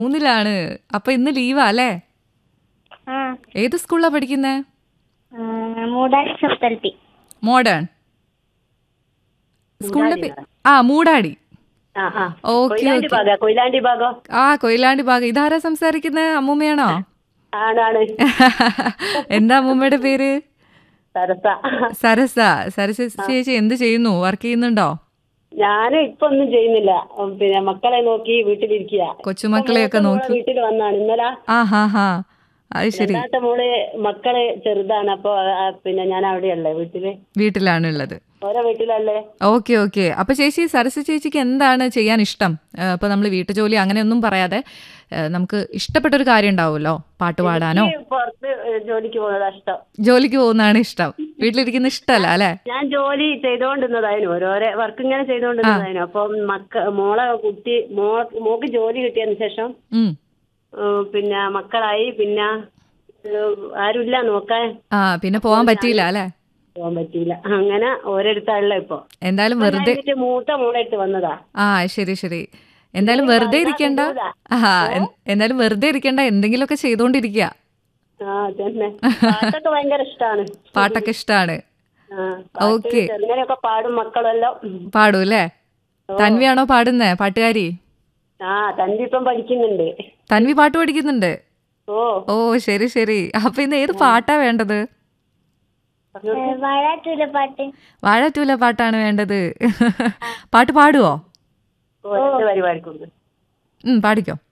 മൂന്നിലാണ് അപ്പൊ ഇന്ന് ലീവാ അല്ലേ ആ ഏത് സ്കൂളിലാ പഠിക്കുന്നേ മൂടാടി സപ്തൽത്തി മോഡേൺ സ്കൂളിന്റെ പേ- ആ മൂടാടി ആ ആ ഓക്കെ കൊയിലാണ്ടി ഓക്കെ ഭാഗ കൊയിലാണ്ടി ഭാഗം ആ കൊയിലാണ്ടി ഭാഗം ഇതാരാ സംസാരിക്കുന്നത് അമ്മൂമ്മയാണോ ആണാണ് എന്താ അമ്മൂമ്മയുടെ പേര് സരസ സരസ സരസ ചേച്ചി എന്ത് ചെയ്യുന്നു വർക്ക് ചെയ്യുന്നുണ്ടോ ഞാൻ ഇപ്പൊ ഒന്നും ചെയ്യുന്നില്ല ഉം, പിന്നെ മക്കളെ നോക്കി വീട്ടിലിരിക്കുക കൊച്ചുമക്കളെയൊക്കെ നോക്കി വീട്ടിൽ വന്നാണ് ഇന്നലെ ആ ഹാ ഹാ അത് ശരി രണ്ടാമത്തെ മോള് മക്കള് ചെറുതാണ് അപ്പൊ ആ, പിന്നെ ഞാൻ അവിടെയല്ലേ വീട്ടില് വീട്ടിലാണുള്ളത് ഓരോ വീട്ടിലല്ലേ ഓക്കെ ഓക്കെ അപ്പൊ ചേച്ചി സരസ ചേച്ചിക്ക് എന്താണ് ചെയ്യാൻ ഇഷ്ടം ഏഹ് ഇപ്പൊ നമ്മൾ വീട്ടുജോലി അങ്ങനെയൊന്നും പറയാതെ ഏഹ് നമുക്ക് ഇഷ്ടപ്പെട്ട ഒരു കാര്യം ഉണ്ടാവുമല്ലോ പാട്ട് പാടാനോ ഈ പുറത്ത് ജോലിക്ക് പോകുന്നതാ ഇഷ്ടം ജോലിക്ക് പോകുന്നതാണ് ഇഷ്ടം വീട്ടിലിരിക്കുന്ന ഇഷ്ടമല്ല അല്ലെ ഞാൻ ജോലി ചെയ്തോണ്ടിരുന്നതായിരുന്നു ഓരോരോ വർക്ക് ഇങ്ങനെ ചെയ്തോണ്ടിരുന്നതായിരുന്നു അപ്പൊ മക്ക മോളെ കുട്ടി മോ മോക്ക് ജോലി കിട്ടിയതിന് ശേഷം ഉം ഉം, പിന്നെ മക്കളായി പിന്നെ ഉം, ആരുമില്ല നോക്കാൻ ആ പിന്നെ പോവാൻ പറ്റിയില്ല അല്ലെ പോകാൻ പറ്റിയില്ല അങ്ങനെ ഓരോരുത്താണല്ലോ ഇപ്പൊ എന്തായാലും ഞാൻ വെറുതെ എന്നിട്ട് മൂത്ത മോളെ അടുത്ത് വന്നതാ ആ ശരി ശരി എന്തായാലും വെറുതെ ഇരിക്കണ്ട ആ എൻ- എന്തായാലും വെറുതെ ഇരിക്കണ്ട എന്തെങ്കിലുമൊക്കെ ചെയ്തോണ്ടിരിക്കുക ആ തന്നെ പാട്ടൊക്കെ ഭയങ്കര ഇഷ്ടാണ് പാട്ടൊക്കെ ഇഷ്ടമാണ് ആ, ഓക്കെ പാട്ട് ചെറുങ്ങനെയൊക്കെ പാടും മക്കളെല്ലാം പാടൂ അല്ലേ തൻവിയാണോ പാടുന്നേ പാട്ടുകാരി ആ തന്റെ ഇപ്പം പഠിക്കുന്നുണ്ട് തൻവി പാട്ട് പഠിക്കുന്നുണ്ട് ഓ ഓ ശരി ശരി അപ്പൊ ഇന്ന് ഏത് പാട്ടാ വേണ്ടത് വാഴാറ്റൂല പാട്ട് വാഴറ്റൂല പാട്ടാണ് വേണ്ടത് പാട്ട് പാടുവോ ഓ രണ്ട് പരിപാടിക്കുണ്ട് ഉം പാടിക്കോ